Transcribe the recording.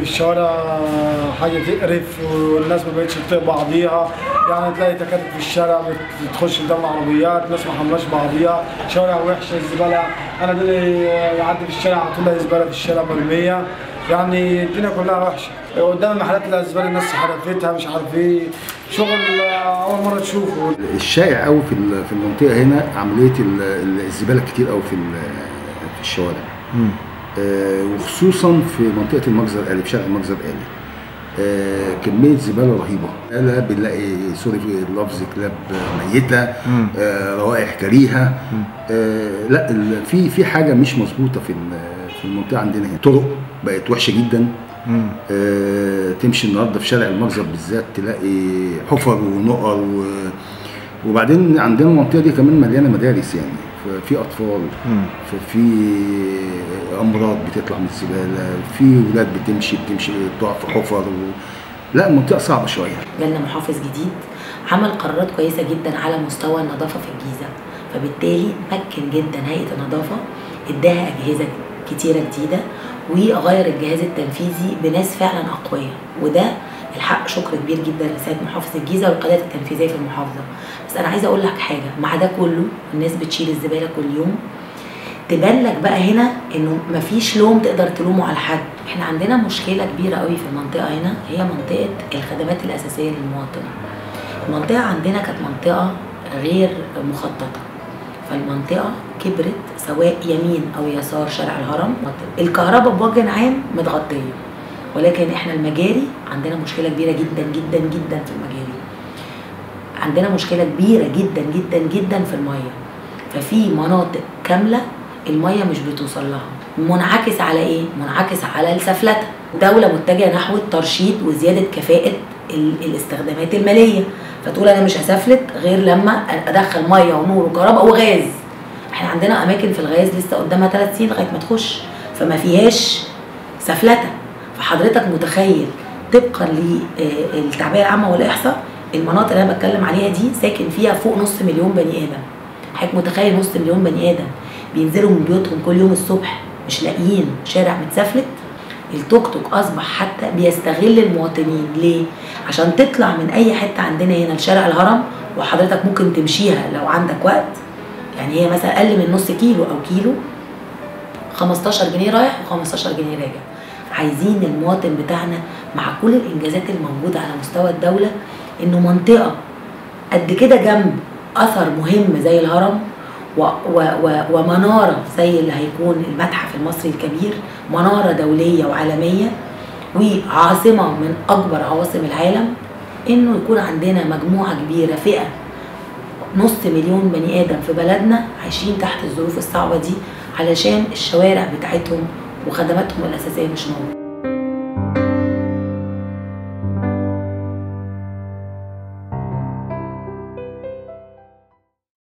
الشوارع حاجه تقرف والناس ما بقتش تطيق بعضيها يعني تلاقي تكاتك في الشارع بتخش قدام عربيات ناس ما حملاش بعضيها شوارع وحشه الزباله انا بلاقي يعدي في الشارع على طول الاقي زباله في الشارع مرميه يعني الدنيا كلها وحشه قدام المحلات تلاقي الزباله الناس حرفتها مش عارف ايه شغل اول مره تشوفه الشائع قوي في ال- في المنطقه هنا عمليه ال- ال- الزباله كتير قوي في ال- في الشوارع آه، وخصوصا في منطقه المجزر الالي في شارع المجزر الالي آه، كميه زباله رهيبه الا بنلاقي سوري في اللفظ كلاب ميته آه، روائح كريهه آه، لا ال- في في حاجه مش مظبوطه في ال- في المنطقه عندنا هنا طرق بقت وحشه جدا آه، تمشي النهارده في شارع المجزر بالذات تلاقي حفر ونقر و... وبعدين عندنا المنطقه دي كمان مليانه مدارس يعني في اطفال في امراض بتطلع من الزباله في ولاد بتمشي بتمشي تقع في حفر و... لا المنطقه صعبه شويه جالنا محافظ جديد عمل قرارات كويسه جدا على مستوى النظافه في الجيزه فبالتالي مكن جدا هيئه النظافه اداها اجهزه كتيره جديده وغير الجهاز التنفيذي بناس فعلا اقوياء وده الحق شكر كبير جدا لسيد محافظ الجيزه والقيادات التنفيذيه في المحافظه بس انا عايزه اقول لك حاجه مع ده كله الناس بتشيل الزباله كل يوم تبان لك بقى هنا انه مفيش لوم تقدر تلومه على حد احنا عندنا مشكله كبيره قوي في المنطقه هنا هي منطقه الخدمات الاساسيه للمواطن المنطقه عندنا كانت منطقه غير مخططه فالمنطقه كبرت سواء يمين او يسار شارع الهرم الكهرباء بوجه عام متغطيه ولكن احنا المجاري عندنا مشكله كبيره جدا جدا جدا في المجاري عندنا مشكله كبيره جدا جدا جدا في الميه ففي مناطق كامله الميه مش بتوصل لها منعكس على ايه منعكس على السفلته دوله متجهه نحو الترشيد وزياده كفاءه ال- الاستخدامات الماليه فتقول انا مش هسفلت غير لما ادخل ميه ونور وكهرباء وغاز احنا عندنا اماكن في الغاز لسه قدامها ثلاث سنين لغايه ما تخش فما فيهاش سفلته فحضرتك متخيل طبقا للتعبئه العامه والاحصاء المناطق اللي انا بتكلم عليها دي ساكن فيها فوق نص مليون بني ادم حضرتك متخيل نص مليون بني ادم بينزلوا من بيوتهم كل يوم الصبح مش لاقيين شارع متسفلت التوك توك اصبح حتى بيستغل المواطنين ليه عشان تطلع من اي حته عندنا هنا لشارع الهرم وحضرتك ممكن تمشيها لو عندك وقت يعني هي مثلا اقل من نص كيلو او كيلو 15 جنيه رايح و15 جنيه راجع عايزين المواطن بتاعنا مع كل الانجازات الموجوده على مستوى الدوله انه منطقه قد كده جنب اثر مهم زي الهرم و و و ومناره زي اللي هيكون المتحف المصري الكبير مناره دوليه وعالميه وعاصمه من اكبر عواصم العالم انه يكون عندنا مجموعه كبيره فئه نص مليون بني ادم في بلدنا عايشين تحت الظروف الصعبه دي علشان الشوارع بتاعتهم وخدماتهم الاساسيه مش موجوده